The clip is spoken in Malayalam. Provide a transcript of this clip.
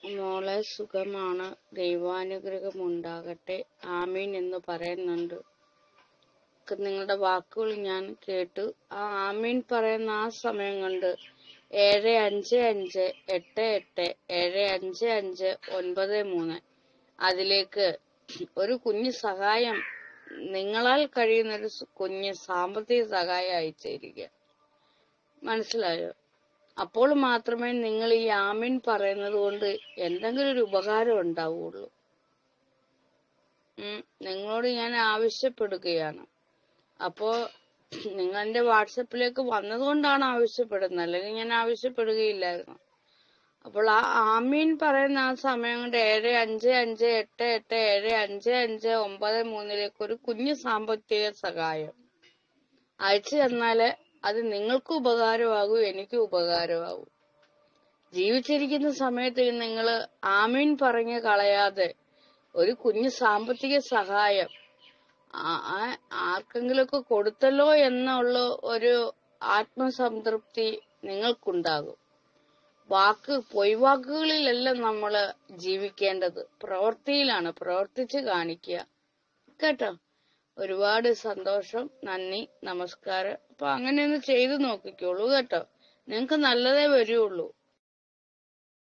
മോളെ സുഖമാണ് ദൈവാനുഗ്രഹം ഉണ്ടാകട്ടെ ആമീൻ എന്ന് പറയുന്നുണ്ട് ഒക്കെ നിങ്ങളുടെ വാക്കുകൾ ഞാൻ കേട്ടു ആ ആമീൻ പറയുന്ന ആ സമയം കൊണ്ട് ഏഴ് അഞ്ച് അഞ്ച് എട്ട് എട്ട് ഏഴ് അഞ്ച് അഞ്ച് ഒൻപത് മൂന്ന് അതിലേക്ക് ഒരു കുഞ്ഞു സഹായം നിങ്ങളാൽ കഴിയുന്ന ഒരു സ് കുഞ്ഞ് സാമ്പത്തിക സഹായം അയച്ചിരിക്കുക മനസ്സിലായോ അപ്പോൾ മാത്രമേ നിങ്ങൾ ഈ ആമീൻ പറയുന്നത് കൊണ്ട് എന്തെങ്കിലും ഒരു ഉപകാരം ഉണ്ടാവുള്ളൂ ഉം, നിങ്ങളോട് ഞാൻ ആവശ്യപ്പെടുകയാണ് അപ്പോ നിങ്ങൾ എന്റെ വാട്സപ്പിലേക്ക് വന്നതുകൊണ്ടാണ് ആവശ്യപ്പെടുന്നത് അല്ലെങ്കിൽ ഞാൻ ആവശ്യപ്പെടുകയില്ലായിരുന്നു അപ്പോൾ ആ ആമീൻ പറയുന്ന ആ സമയം കൊണ്ട് ഏഴ് അഞ്ച് അഞ്ച് എട്ട് എട്ട് ഏഴ് അഞ്ച് അഞ്ച് ഒമ്പത് മൂന്നിലേക്ക് ഒരു കുഞ്ഞു സാമ്പത്തിക സഹായം അയച്ചു തന്നാല് അത് നിങ്ങൾക്ക് ഉപകാരമാകൂ എനിക്ക് ഉപകാരമാകൂ ജീവിച്ചിരിക്കുന്ന സമയത്ത് നിങ്ങൾ ആമീൻ പറഞ്ഞ് കളയാതെ ഒരു കുഞ്ഞു സാമ്പത്തിക സഹായം ആ- ആ- ആർക്കെങ്കിലുമൊക്കെ കൊടുത്തല്ലോ എന്നുള്ള ഒരു ആത്മസംതൃപ്തി നിങ്ങൾക്കുണ്ടാകും വാക്ക് പൊയ്വാക്കുകളിലല്ല നമ്മൾ ജീവിക്കേണ്ടത് പ്രവൃത്തിയിലാണ് പ്രവർത്തിച്ച് കാണിക്കുക കേട്ടോ ഒരുപാട് സന്തോഷം നന്ദി നമസ്കാരം അപ്പൊ അങ്ങനെ ഒന്ന് ചെയ്തു നോക്കിക്കോളൂ കേട്ടോ നിങ്ങക്ക് നല്ലതേ വരുള്ളൂ